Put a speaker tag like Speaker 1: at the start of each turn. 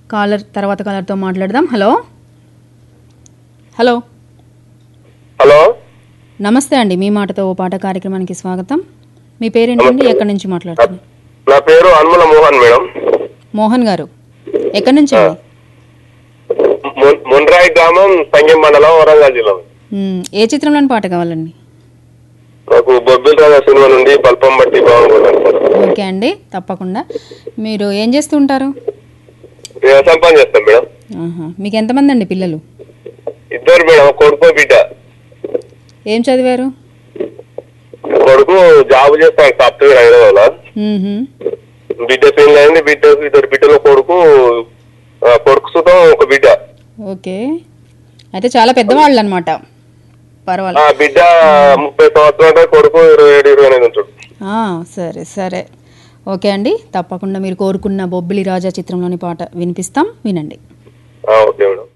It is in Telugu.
Speaker 1: కాలర్ తర్వాత కాలర్తో మాట్లాడదాం హలో హలో
Speaker 2: హలో
Speaker 1: నమస్తే అండి మీ మాటతో ఓ పాట కార్యక్రమానికి స్వాగతం మీ పేరేంటండి ఎక్కడి నుంచి మాట్లాడుతున్నారు
Speaker 2: నా పేరు అన్ముల మోహన్ మేడం
Speaker 1: మోహన్ గారు ఎక్కడి నుంచి అండి
Speaker 2: మున్- మున్రాయి గ్రామం సంగం మండలం వరంగల్ జిల్లా
Speaker 1: మ్మ్, ఏ చిత్రంలోని పాట కావాలండి
Speaker 2: నాకు బొబ్బిల్ రాజా సినిమా నుండి బల్పం బట్టి బాగుంటుంది
Speaker 1: ఓకే అండి తప్పకుండా మీరు ఏం చేస్తూ ఉంటారు
Speaker 2: వ్యవసాయం పని చేస్తాం మేడం
Speaker 1: ఆహా. మీకు ఎంతమంది అండి పిల్లలు
Speaker 2: ఇద్దరు మేడం ఒక కొడుకు బిడ్డ
Speaker 1: ఏం చదివారు
Speaker 2: కొడుకు జాబ్ చేస్తాడు సాఫ్ట్వేర్ హైదరాబాద్ లో
Speaker 1: మ్మ్హ.
Speaker 2: బిడ్డ పెళ్లి అయింది బిడ్డ ఇద్దరు బిడ్డల కొడుకు ఆ, కొడుకు సుతం ఒక బిడ్డ
Speaker 1: ఓకే అయితే చాలా పెద్దవాళ్ళు అనమాట
Speaker 2: ఆ
Speaker 1: పర్వాలేదు
Speaker 2: బిడ్డ ముప్పై సంవత్సరాలు కొడుకు ఇరవై ఏడు ఇరవై ఎనిమిది ఉంటాడు
Speaker 1: ఆ, సరే సరే ఓకే అండి తప్పకుండా మీరు కోరుకున్న బొబ్బిలి రాజా చిత్రంలోని పాట వినిపిస్తాం వినండి
Speaker 2: ఆ, ఓకే మేడం